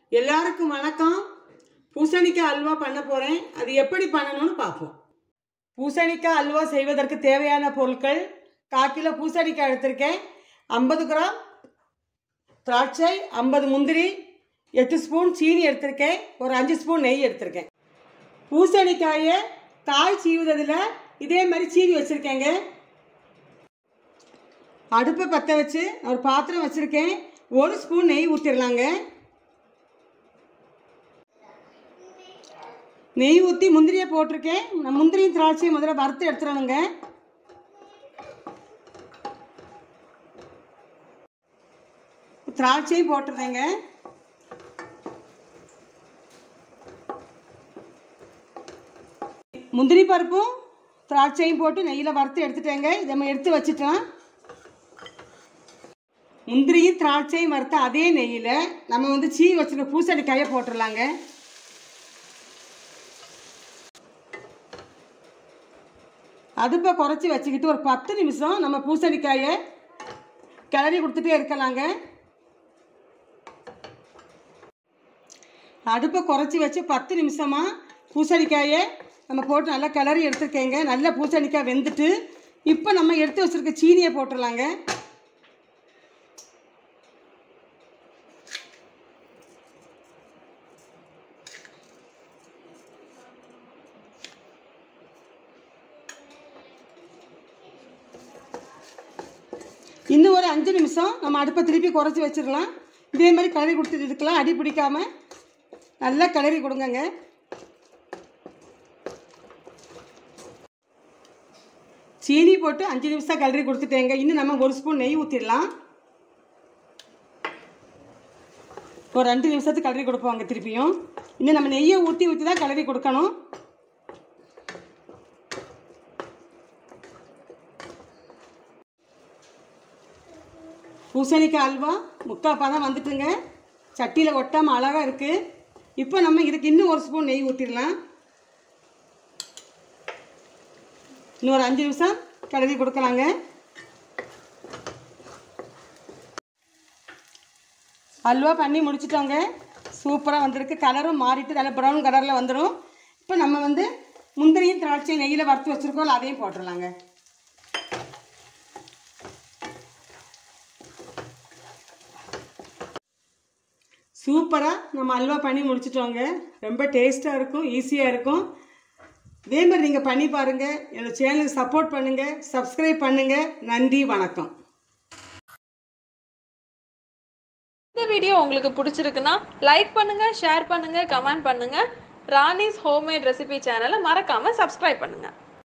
எல்லாருக்கும் வணக்கம் பூசணிக்காய் அல்வா பண்ண போகிறேன் அது எப்படி பண்ணணும்னு பார்ப்போம் பூசணிக்காய் அல்வா செய்வதற்கு தேவையான பொருட்கள் கால் கிலோ பூசணிக்காய் எடுத்திருக்கேன் ஐம்பது கிராம் திராட்சை ஐம்பது முந்திரி எட்டு ஸ்பூன் சீனி எடுத்திருக்கேன் ஒரு அஞ்சு ஸ்பூன் நெய் எடுத்திருக்கேன் பூசணிக்காயை காய் சீவுறதுல இதே மாதிரி சீவி வச்சுருக்கேங்க அடுப்பை பற்ற வச்சு ஒரு பாத்திரம் வச்சுருக்கேன் ஒரு ஸ்பூன் நெய் ஊற்றிடலாங்க நெய் ஊற்றி முந்திரியை போட்டிருக்கேன் நான் முந்திரியும் திராட்சையும் முதல்ல வறுத்து எடுத்துடணுங்க திராட்சையும் போட்டுருந்தேங்க முந்திரி பருப்பும் திராட்சையும் போட்டு நெய்யில் வறுத்து எடுத்துட்டேங்க இதை நம்ம எடுத்து வச்சுட்டோம் முந்திரியும் திராட்சையும் வறுத்த அதே நெய்யில் நம்ம வந்து சீ வச்சுருக்க பூசணிக்காயை போட்டுடலாங்க அடுப்பை குறைச்சி வச்சுக்கிட்டு ஒரு பத்து நிமிஷம் நம்ம பூசணிக்காயை கிளறி கொடுத்துட்டே இருக்கலாங்க அடுப்பை குறைச்சி வச்சு பத்து நிமிஷமாக பூசணிக்காயை நம்ம போட்டு நல்லா கிளறி எடுத்துருக்கேங்க நல்ல பூசணிக்காய் வெந்துட்டு இப்போ நம்ம எடுத்து வச்சுருக்க சீனியை போட்டுடலாங்க இன்னும் ஒரு அஞ்சு நிமிஷம் நம்ம அடுப்பை திருப்பி குறைச்சி வச்சிடலாம் இதே மாதிரி கிளறி கொடுத்துட்டு இருக்கலாம் அடி பிடிக்காம நல்லா கிளறி கொடுங்கங்க சீனி போட்டு அஞ்சு நிமிஷம் கிளறி கொடுத்துட்டேங்க இன்னும் நம்ம ஒரு ஸ்பூன் நெய் ஊற்றிடலாம் ஒரு ரெண்டு நிமிஷத்துக்கு கிளறி கொடுப்போங்க திருப்பியும் இன்னும் நம்ம நெய்யை ஊற்றி ஊற்றி தான் கிளறி கொடுக்கணும் பூசணிக்காய் அல்வா முக்கால் பதம் வந்துட்டுங்க சட்டியில் ஒட்டாமல் அழகாக இருக்குது இப்போ நம்ம இதுக்கு இன்னும் ஒரு ஸ்பூன் நெய் ஊற்றிடலாம் இன்னும் ஒரு அஞ்சு நிமிஷம் கிளறி கொடுக்கலாங்க அல்வா பண்ணி முடிச்சிட்டோங்க சூப்பராக வந்திருக்கு கலரும் மாறிட்டு நல்ல ப்ரௌன் கலரில் வந்துடும் இப்போ நம்ம வந்து முந்திரியும் திராட்சையும் நெய்யில் வறுத்து வச்சுருக்கோம் அதையும் போட்டுடலாங்க சூப்பராக நம்ம அல்வா பண்ணி முடிச்சிட்டோங்க ரொம்ப டேஸ்ட்டாக இருக்கும் ஈஸியாக இருக்கும் இதே மாதிரி நீங்கள் பண்ணி பாருங்கள் என்னோடய சேனலுக்கு சப்போர்ட் பண்ணுங்கள் சப்ஸ்கிரைப் பண்ணுங்கள் நன்றி வணக்கம் இந்த வீடியோ உங்களுக்கு பிடிச்சிருக்குன்னா லைக் பண்ணுங்க ஷேர் பண்ணுங்க கமெண்ட் பண்ணுங்க ராணிஸ் ஹோம்மேட் ரெசிபி சேனலை மறக்காம சப்ஸ்கிரைப் பண்ணுங்க